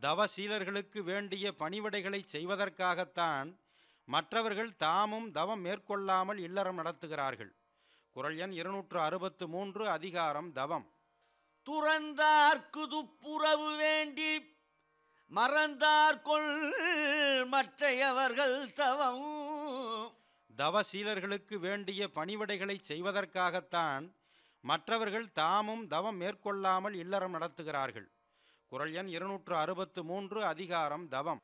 தவசீலர்களுக்கு வேண்டிய பணிவிடைகளை செய்வதற்காகத்தான் மற்றவர்கள் தாமும் தவம் மேற்கொள்ளாமல் இல்லறம் நடத்துகிறார்கள் குரல் எண் இருநூற்று அறுபத்து மூன்று அதிகாரம் தவம் துறந்தார்க்கு துப்புரவு வேண்டி மறந்தார்கொள் மற்றையவர்கள் தவம் தவசீலர்களுக்கு வேண்டிய பணிவிடைகளை செய்வதற்காகத்தான் மற்றவர்கள் தாமும் தவம் மேற்கொள்ளாமல் இல்லறம் நடத்துகிறார்கள் குரல் எண் இருநூற்று அறுபத்து மூன்று அதிகாரம் தவம்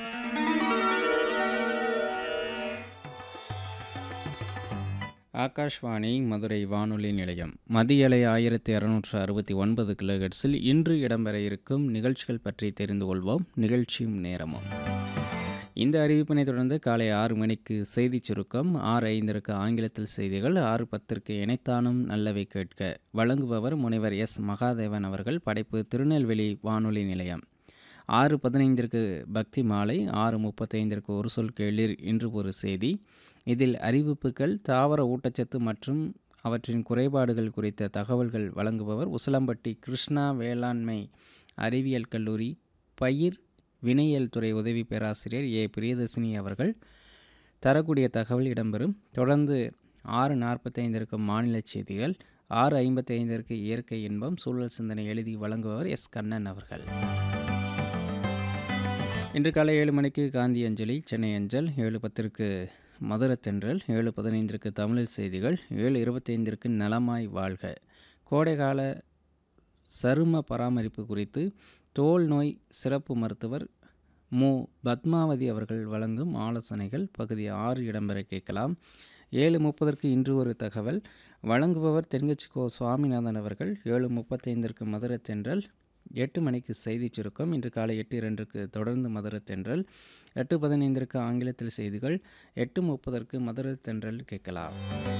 ஆகாஷ்வாணி மதுரை வானொலி நிலையம் மதியலை ஆயிரத்தி அறுநூற்று அறுபத்தி ஒன்பது கிலோஹெட்ஸில் இன்று இடம்பெற இருக்கும் நிகழ்ச்சிகள் பற்றி தெரிந்து கொள்வோம் நிகழ்ச்சியும் நேரமும் இந்த அறிவிப்பினை தொடர்ந்து காலை ஆறு மணிக்கு செய்திச் சுருக்கம் ஆறு ஐந்திற்கு ஆங்கிலத்தில் செய்திகள் ஆறு பத்திற்கு இணைத்தானும் நல்லவை கேட்க வழங்குபவர் முனைவர் எஸ் மகாதேவன் அவர்கள் படைப்பு திருநெல்வேலி வானொலி நிலையம் ஆறு பதினைந்திற்கு பக்தி மாலை ஆறு முப்பத்தைந்திற்கு ஒரு சொல் கேளிர் இன்று ஒரு செய்தி இதில் அறிவிப்புகள் தாவர ஊட்டச்சத்து மற்றும் அவற்றின் குறைபாடுகள் குறித்த தகவல்கள் வழங்குபவர் உசிலம்பட்டி கிருஷ்ணா வேளாண்மை அறிவியல் கல்லூரி பயிர் வினையியல் துறை உதவி பேராசிரியர் ஏ பிரியதர்சினி அவர்கள் தரக்கூடிய தகவல் இடம்பெறும் தொடர்ந்து ஆறு நாற்பத்தைந்திற்கு மாநில செய்திகள் ஆறு ஐம்பத்தைந்திற்கு இயற்கை இன்பம் சூழல் சிந்தனை எழுதி வழங்குபவர் எஸ் கண்ணன் அவர்கள் இன்று காலை ஏழு மணிக்கு காந்தி அஞ்சலி சென்னை அஞ்சல் ஏழு பத்திற்கு மதுரத்தென்றல் ஏழு பதினைந்திற்கு தமிழில் செய்திகள் ஏழு இருபத்தைந்திற்கு நலமாய் வாழ்க கோடைகால சரும பராமரிப்பு குறித்து தோல் நோய் சிறப்பு மருத்துவர் மு பத்மாவதி அவர்கள் வழங்கும் ஆலோசனைகள் பகுதி ஆறு இடம்பெற கேட்கலாம் ஏழு முப்பதற்கு இன்று ஒரு தகவல் வழங்குபவர் தென்கட்சி கோ சுவாமிநாதன் அவர்கள் ஏழு முப்பத்தைந்திற்கு மதுரை தென்றல் எட்டு மணிக்கு செய்திச் சுருக்கம் இன்று காலை எட்டு இரண்டுக்கு தொடர்ந்து மதுரை தென்றல் எட்டு பதினைந்திற்கு ஆங்கிலத்தில் செய்திகள் எட்டு முப்பதற்கு மதுரை தென்றல் கேட்கலாம்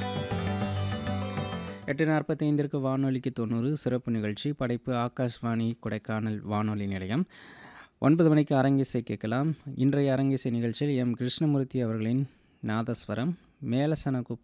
எட்டு நாற்பத்தைந்திற்கு வானொலிக்கு தொண்ணூறு சிறப்பு நிகழ்ச்சி படைப்பு ஆகாஷ்வாணி கொடைக்கானல் வானொலி நிலையம் ஒன்பது மணிக்கு அரங்கிசை கேட்கலாம் இன்றைய அரங்கிசை நிகழ்ச்சியில் எம் கிருஷ்ணமூர்த்தி அவர்களின் நாதஸ்வரம் மேலசன குப்பம்